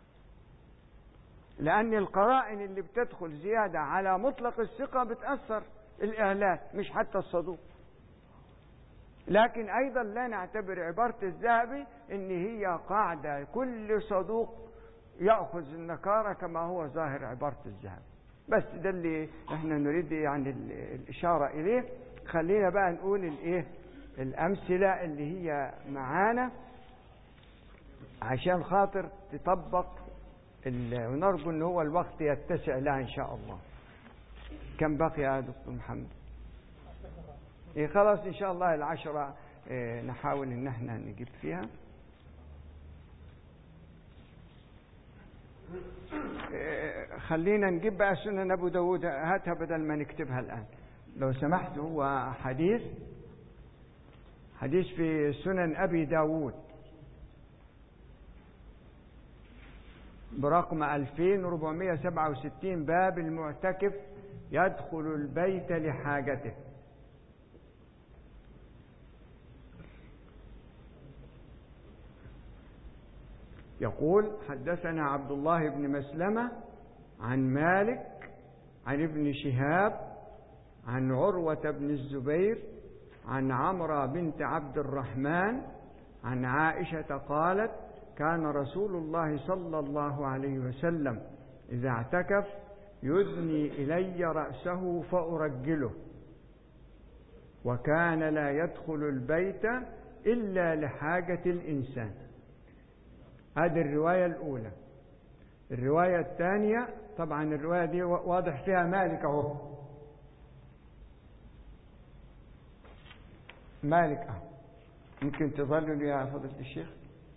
لأن القرائن اللي بتدخل زيادة على مطلق الثقة بتأثر الإعلان مش حتى الصدوق لكن أيضا لا نعتبر عبارة الذهبي إن هي قاعدة كل صدوق يأخذ النكارة كما هو ظاهر عبارة الذهبي بس ده اللي احنا نريد يعني ال- الإشارة إليه خلينا بقى نقول الإيه الأمثلة اللي هي معانا عشان خاطر تطبق ال- ونرجو ان هو الوقت يتسع لها ان شاء الله كم بقي يا دكتور محمد إيه خلاص ان شاء الله العشرة إيه نحاول ان احنا نجيب فيها إيه خلينا نجيب بقى سنن ابو داود هاتها بدل ما نكتبها الان لو سمحت هو حديث حديث في سنن ابي داود برقم 2467 باب المعتكف يدخل البيت لحاجته يقول حدثنا عبد الله بن مسلمة عن مالك عن ابن شهاب عن عروة بن الزبير عن عمرة بنت عبد الرحمن عن عائشة قالت كان رسول الله صلى الله عليه وسلم إذا اعتكف يدني إلي رأسه فأرجله وكان لا يدخل البيت إلا لحاجة الإنسان هذه الرواية الأولى الرواية الثانية طبعا الرواية دي واضح فيها مالك أهو مالك أهو ممكن تظلل يا فضيلة الشيخ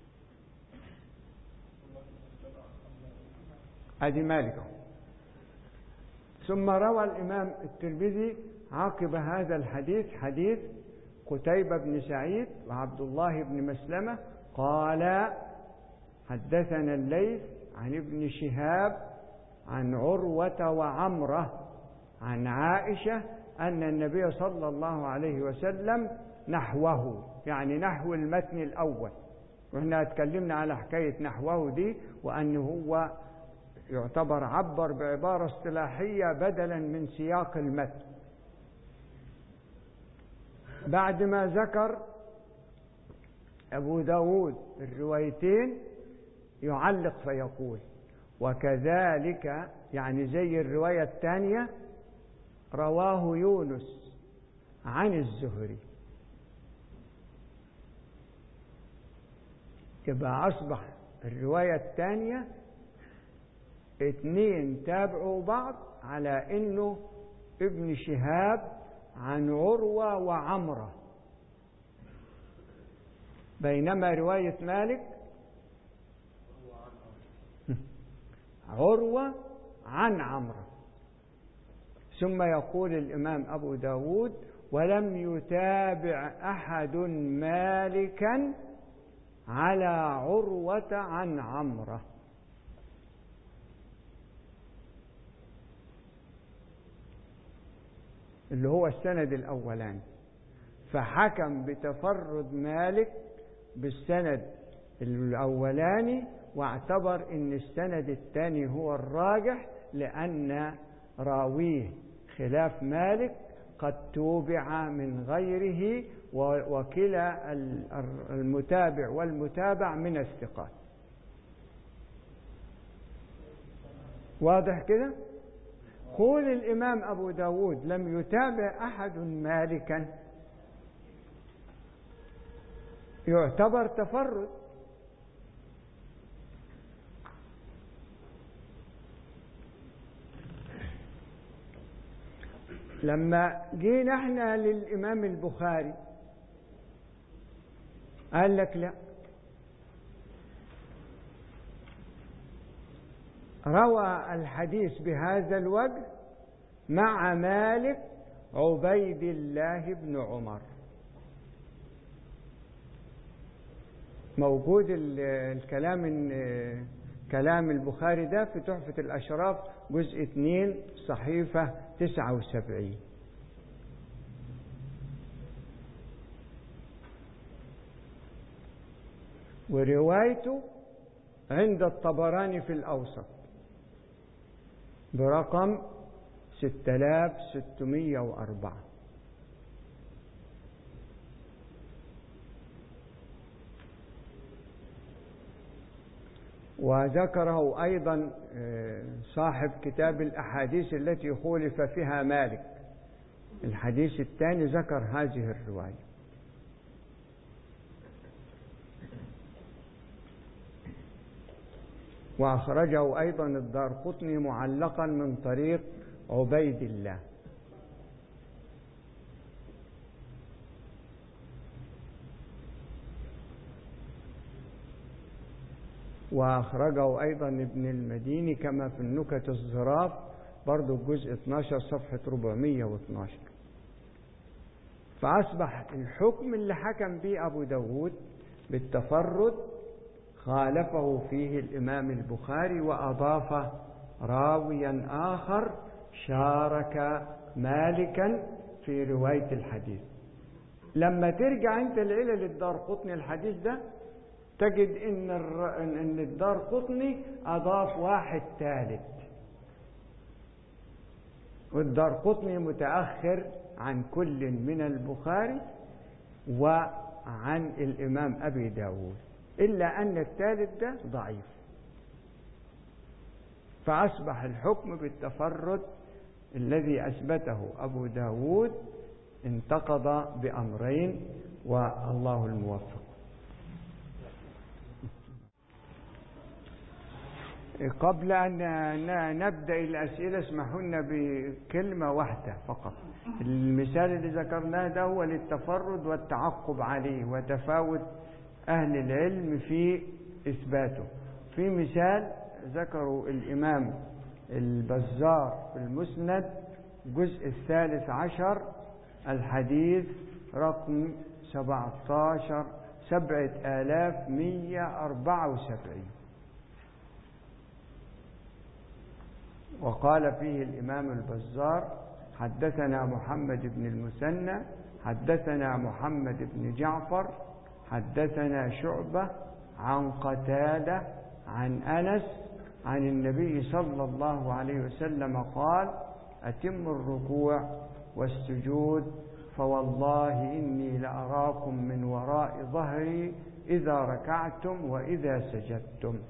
ادي مالك أهو. ثم روى الامام الترمذي عقب هذا الحديث حديث قتيبة بن سعيد وعبد الله بن مسلمة قال حدثنا الليث عن ابن شهاب عن عروة وعمرة عن عائشة أن النبي صلى الله عليه وسلم نحوه يعني نحو المتن الأول واحنا اتكلمنا على حكاية نحوه دي وأنه هو يعتبر عبر بعبارة اصطلاحية بدلا من سياق المتن بعد ما ذكر أبو داود الروايتين يعلق فيقول وكذلك يعني زي الرواية الثانية رواه يونس عن الزهري يبقى أصبح الرواية الثانية اتنين تابعوا بعض على انه ابن شهاب عن عروة وعمرة بينما رواية مالك عروة عن عمرة ثم يقول الإمام أبو داود ولم يتابع أحد مالكا على عروة عن عمره اللي هو السند الأولاني فحكم بتفرد مالك بالسند الأولاني واعتبر ان السند الثاني هو الراجح لأن راويه خلاف مالك قد توبع من غيره وكلا المتابع والمتابع من الثقات واضح كده قول الإمام أبو داود لم يتابع أحد مالكا يعتبر تفرد لما جينا احنا للإمام البخاري قال لك لا روى الحديث بهذا الوجه مع مالك عبيد الله بن عمر موجود الكلام كلام البخاري ده في تحفة الأشراف جزء 2 صحيفة 79 وروايته عند الطبراني في الأوسط برقم 6604 وذكره أيضا صاحب كتاب الأحاديث التي خولف فيها مالك الحديث الثاني ذكر هذه الرواية وأخرجه أيضا الدار قطني معلقا من طريق عبيد الله وأخرجه أيضا ابن المديني كما في النكت الظراف برضو الجزء 12 صفحة 412 فأصبح الحكم اللي حكم به أبو داود بالتفرد خالفه فيه الإمام البخاري وأضاف راويا آخر شارك مالكا في رواية الحديث لما ترجع أنت العلل الدار قطني الحديث ده تجد ان ان الدار قطني اضاف واحد ثالث والدار قطني متاخر عن كل من البخاري وعن الامام ابي داود الا ان الثالث ده ضعيف فاصبح الحكم بالتفرد الذي اثبته ابو داود انتقض بامرين والله الموفق قبل أن نبدأ الأسئلة اسمحوا لنا بكلمة واحدة فقط المثال اللي ذكرناه ده هو للتفرد والتعقب عليه وتفاوت أهل العلم في إثباته في مثال ذكروا الإمام البزار في المسند الجزء الثالث عشر الحديث رقم 17 سبعة آلاف مية أربعة وسبعين وقال فيه الإمام البزار حدثنا محمد بن المثنى حدثنا محمد بن جعفر حدثنا شعبة عن قتادة عن أنس عن النبي صلى الله عليه وسلم قال أتم الركوع والسجود فوالله إني لأراكم من وراء ظهري إذا ركعتم وإذا سجدتم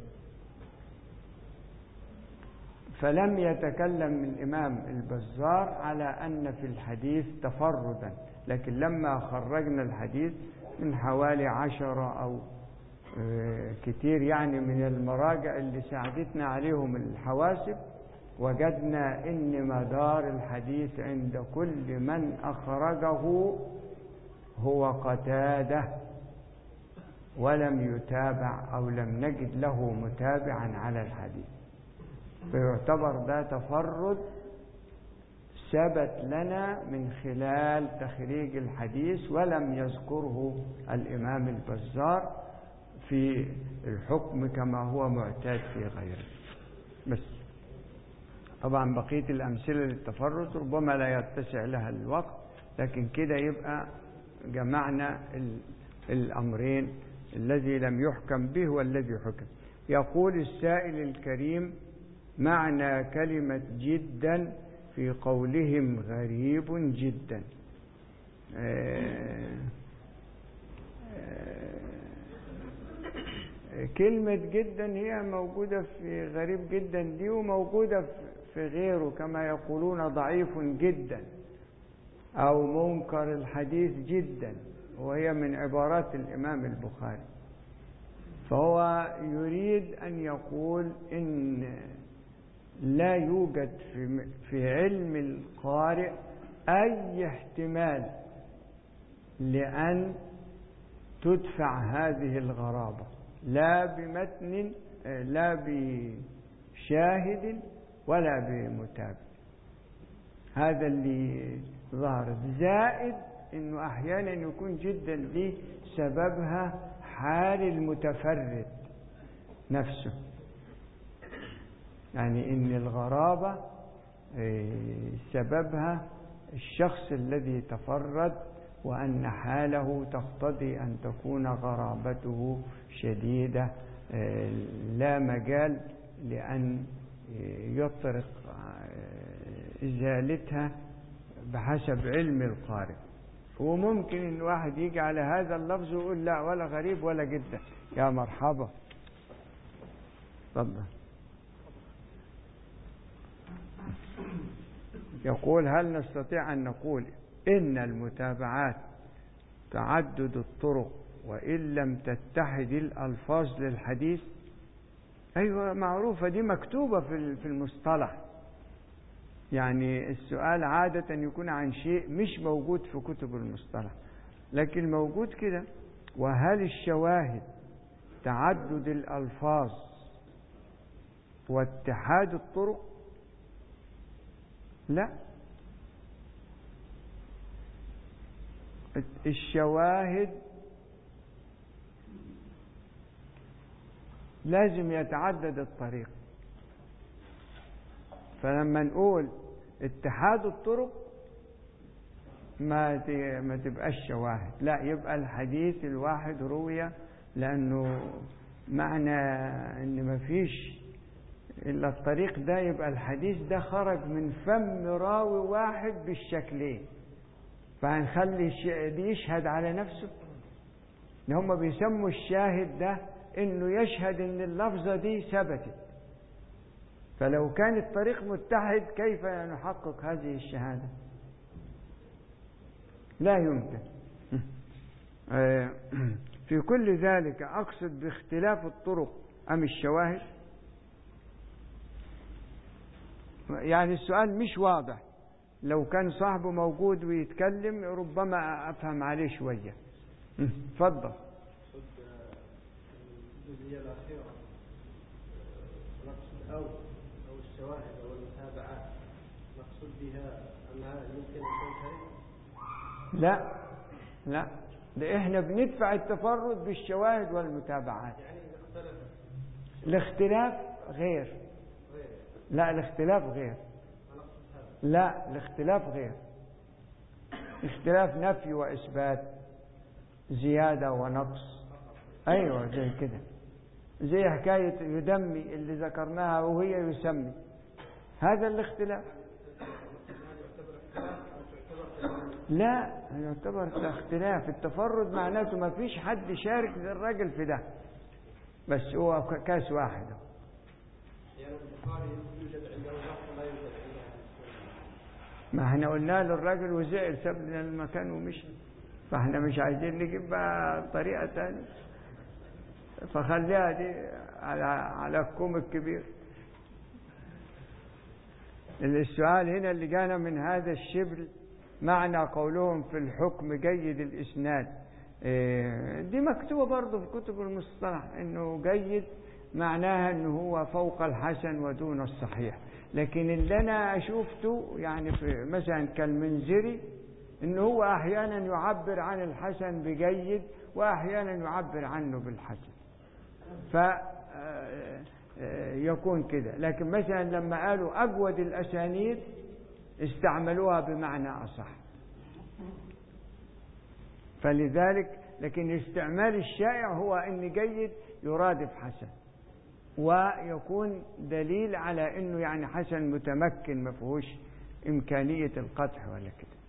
فلم يتكلم الإمام البزار على أن في الحديث تفردا لكن لما خرجنا الحديث من حوالي عشرة أو كتير يعني من المراجع اللي ساعدتنا عليهم الحواسب وجدنا ان مدار الحديث عند كل من اخرجه هو قتاده ولم يتابع او لم نجد له متابعا على الحديث فيعتبر ده تفرد ثبت لنا من خلال تخريج الحديث ولم يذكره الامام البزار في الحكم كما هو معتاد في غيره بس طبعا بقية الأمثلة للتفرد ربما لا يتسع لها الوقت لكن كده يبقى جمعنا الأمرين الذي لم يحكم به والذي حكم يقول السائل الكريم معنى كلمة جدا في قولهم غريب جدا آه، آه، كلمة جدا هي موجودة في غريب جدا دي وموجودة في غيره كما يقولون ضعيف جدا أو منكر الحديث جدا وهي من عبارات الإمام البخاري فهو يريد أن يقول إن لا يوجد في في علم القارئ أي احتمال لأن تدفع هذه الغرابة لا بمتن لا بشاهد ولا بمتابع هذا اللي ظهر زائد انه احيانا يكون جدا دي سببها حال المتفرد نفسه يعني ان الغرابة سببها الشخص الذي تفرد وأن حاله تقتضي أن تكون غرابته شديدة لا مجال لأن يطرق إزالتها بحسب علم القارئ وممكن ان واحد يجي على هذا اللفظ ويقول لا ولا غريب ولا جدا يا مرحبا تفضل يقول هل نستطيع ان نقول ان المتابعات تعدد الطرق وان لم تتحد الالفاظ للحديث ايوه معروفه دي مكتوبه في في المصطلح يعني السؤال عادة يكون عن شيء مش موجود في كتب المصطلح لكن موجود كده وهل الشواهد تعدد الألفاظ واتحاد الطرق لا الشواهد لازم يتعدد الطريق فلما نقول اتحاد الطرق ما ما تبقاش شواهد لا يبقى الحديث الواحد روي لانه معنى ان ما فيش الا الطريق ده يبقى الحديث ده خرج من فم راوي واحد بالشكلين فهنخلي دي يشهد على نفسه ان هم بيسموا الشاهد ده انه يشهد ان اللفظه دي ثبتت فلو كان الطريق متحد كيف نحقق هذه الشهادة لا يمكن في كل ذلك أقصد باختلاف الطرق أم الشواهد يعني السؤال مش واضح لو كان صاحبه موجود ويتكلم ربما أفهم عليه شوية تفضل الجزئية الأخيرة نقصد أو أو الشواهد أو المتابعات مقصود بها أنها يمكن أن تنتهي لا لا ده احنا بندفع التفرد بالشواهد والمتابعات يعني إذا اختلفت الاختلاف غير غير لا الاختلاف غير أنا أقصد هذا لا الاختلاف غير اختلاف نفي وإثبات زيادة ونقص أيوة زي كده زي حكاية يدمي اللي ذكرناها وهي يسمي هذا الاختلاف لا يعتبر اختلاف التفرد معناته ما فيش حد شارك الراجل في ده بس هو ك- كاس واحد يعني البخاري يوجد عنده نقص لا يوجد عنده أهل السنة. ما احنا قلنا له الراجل وزعل ساب لنا المكان ومشي فاحنا مش عايزين نجيب بقى طريقة تانية فخليها دي على على الكوم الكبير السؤال هنا اللي جانا من هذا الشبل معنى قولهم في الحكم جيد الإسناد إيه، دي مكتوبة برضه في كتب المصطلح انه جيد معناها انه هو فوق الحسن ودون الصحيح لكن اللي انا شفته يعني في مثلا كالمنذري انه هو احيانا يعبر عن الحسن بجيد واحيانا يعبر عنه بالحسن ف آه، آه، يكون كده لكن مثلا لما قالوا اجود الاسانيد استعملوها بمعنى اصح فلذلك لكن الاستعمال الشائع هو ان جيد يرادف حسن ويكون دليل على انه يعني حسن متمكن ما فيهوش امكانيه القطع ولا كده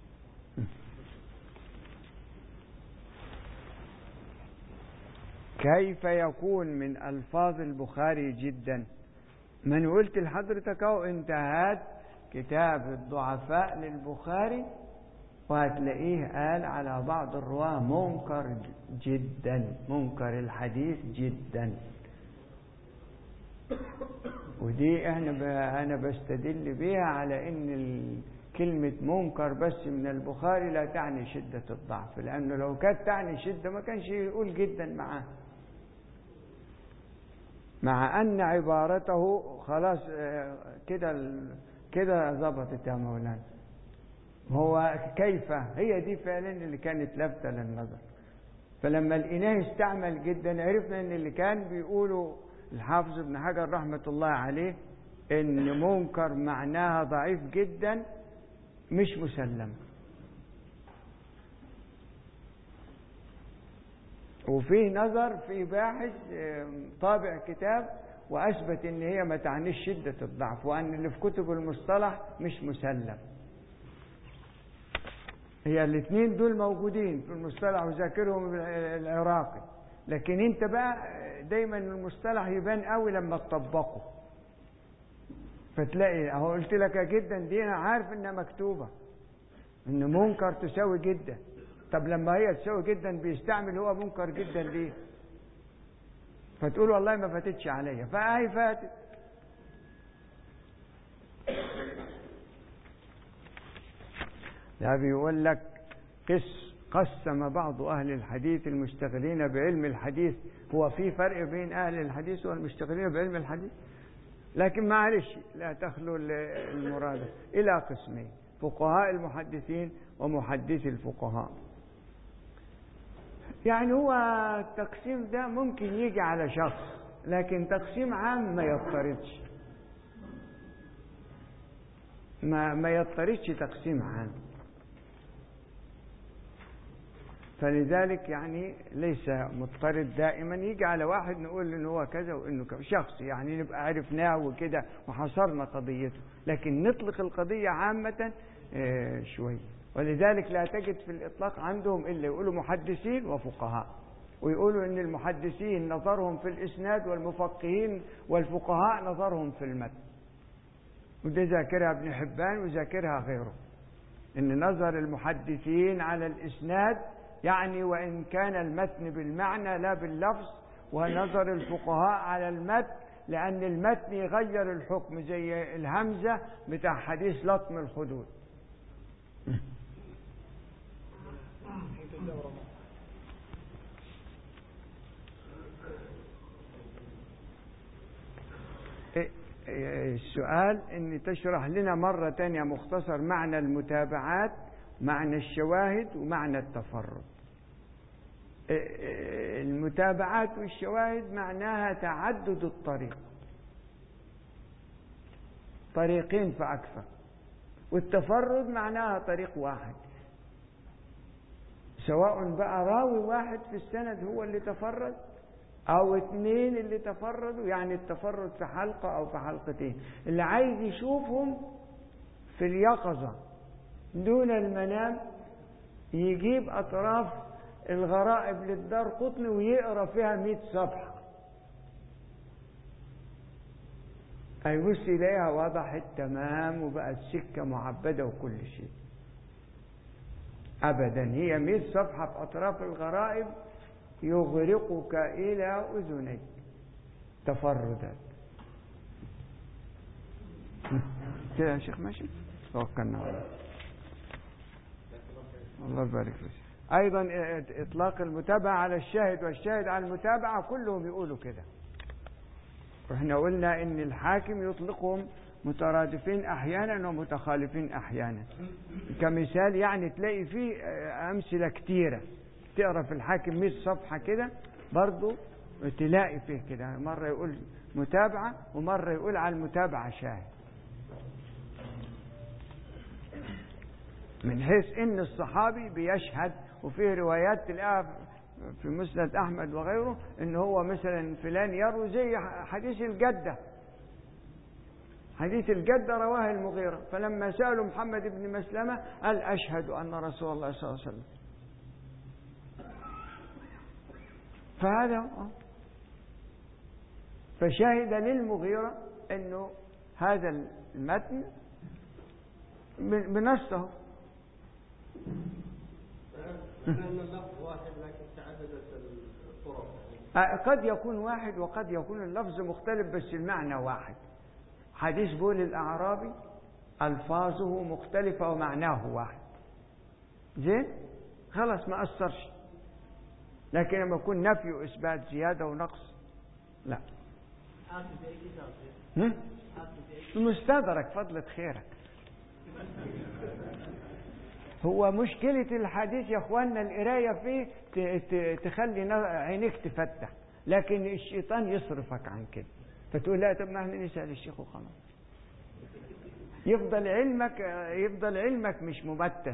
كيف يكون من الفاظ البخاري جدا من قلت لحضرتك اهو انت هات كتاب الضعفاء للبخاري وهتلاقيه قال على بعض الرواه منكر جدا منكر الحديث جدا ودي احنا ب... انا بستدل بيها على ان ال... كلمة منكر بس من البخاري لا تعني شدة الضعف لأنه لو كانت تعني شدة ما كانش يقول جدا معاه مع أن عبارته خلاص آه، كده ال- كده ظبطت يا مولانا هو كيف هي دي فعلا اللي كانت لافتة للنظر فلما لقيناه استعمل جدا عرفنا ان اللي كان بيقوله الحافظ ابن حجر رحمة الله عليه ان منكر معناها ضعيف جدا مش مسلم وفيه نظر في باحث آه، طابع كتاب واثبت ان هي ما تعنيش شده الضعف وان اللي في كتب المصطلح مش مسلم هي الاثنين دول موجودين في المصطلح وذاكرهم العراقي لكن انت بقى دايما المصطلح يبان قوي لما تطبقه فتلاقي اهو قلت لك يا جدا دي انا عارف انها مكتوبه ان منكر تساوي جدا طب لما هي تساوي جدا بيستعمل هو منكر جدا ليه فتقول والله ما فاتتش عليا فهي فاتت ده بيقول لك قس قسم بعض أهل الحديث المشتغلين بعلم الحديث هو في فرق بين أهل الحديث والمشتغلين بعلم الحديث لكن معلش لا تخلو المراد إلى قسمين فقهاء المحدثين ومحدثي الفقهاء يعني هو التقسيم ده ممكن يجي على شخص لكن تقسيم عام ما يضطردش ما ما يضطردش تقسيم عام فلذلك يعني ليس مضطرد دائما يجي على واحد نقول انه هو كذا وانه كذا شخص يعني نبقى عرفناه وكده وحصرنا قضيته لكن نطلق القضية عامة آه، شوية ولذلك لا تجد في الإطلاق عندهم إلا يقولوا محدثين وفقهاء ويقولوا إن المحدثين نظرهم في الإسناد والمفقهين والفقهاء نظرهم في المتن وده ذاكرها ابن حبان وذاكرها غيره إن نظر المحدثين على الإسناد يعني وإن كان المتن بالمعنى لا باللفظ ونظر الفقهاء على المتن لأن المتن يغير الحكم زي الهمزة بتاع حديث لطم الخدود السؤال ان تشرح لنا مرة تانية مختصر معنى المتابعات معنى الشواهد ومعنى التفرد المتابعات والشواهد معناها تعدد الطريق طريقين فأكثر والتفرد معناها طريق واحد سواء بقى راوي واحد في السند هو اللي تفرد او اثنين اللي تفردوا يعني التفرد في حلقة او في حلقتين اللي عايز يشوفهم في اليقظة دون المنام يجيب اطراف الغرائب للدار قطن ويقرا فيها مئة صفحة هيبص يلاقيها وضحت تمام وبقت سكة معبدة وكل شيء أبدا هي مئة صفحة في أطراف الغرائب يغرقك إلى أذنيك تفردت كده يا شيخ ماشي توكلنا على الله الله يبارك فيك أيضا إطلاق المتابعة على الشاهد والشاهد على المتابعة كلهم يقولوا كده واحنا قلنا ان الحاكم يطلقهم مترادفين احيانا ومتخالفين احيانا كمثال يعني تلاقي فيه امثله كتيره تقرا في الحاكم 100 صفحه كده برضه تلاقي فيه كده مره يقول متابعه ومره يقول على المتابعه شاهد من حيث ان الصحابي بيشهد وفيه روايات تلاقيها في مسند أحمد وغيره إن هو مثلا فلان يروي زي حديث الجدة حديث الجدة رواه المغيرة فلما سألوا محمد بن مسلمة قال أشهد أن رسول الله صلى الله عليه وسلم فهذا آه. فشهد للمغيرة أنه هذا المتن بنصه لأن اللفظ واحد لكن تعددت الطرق آه، قد يكون واحد وقد يكون اللفظ مختلف بس المعنى واحد حديث بول الأعرابي ألفاظه مختلفة ومعناه واحد زين خلاص ما أثرش لكن لما يكون نفي وإثبات زيادة ونقص لا حاكم في أي كتاب شيخ؟ هم؟ حاكم في أي المستدرك فضلة خيرك هو مشكلة الحديث يا اخوانا القراية فيه ت- ت- تخلي نا- عينيك تفتح لكن الشيطان يصرفك عن كده فتقول لا طب ما احنا نسأل الشيخ وخلاص يفضل علمك يفضل علمك مش مبتت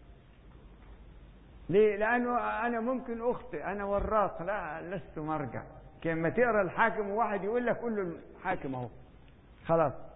ليه؟ لأنه أنا ممكن أخطئ أنا وراق لا لست مرجع كما تقرا الحاكم وواحد يقول لك قول له الحاكم أهو خلاص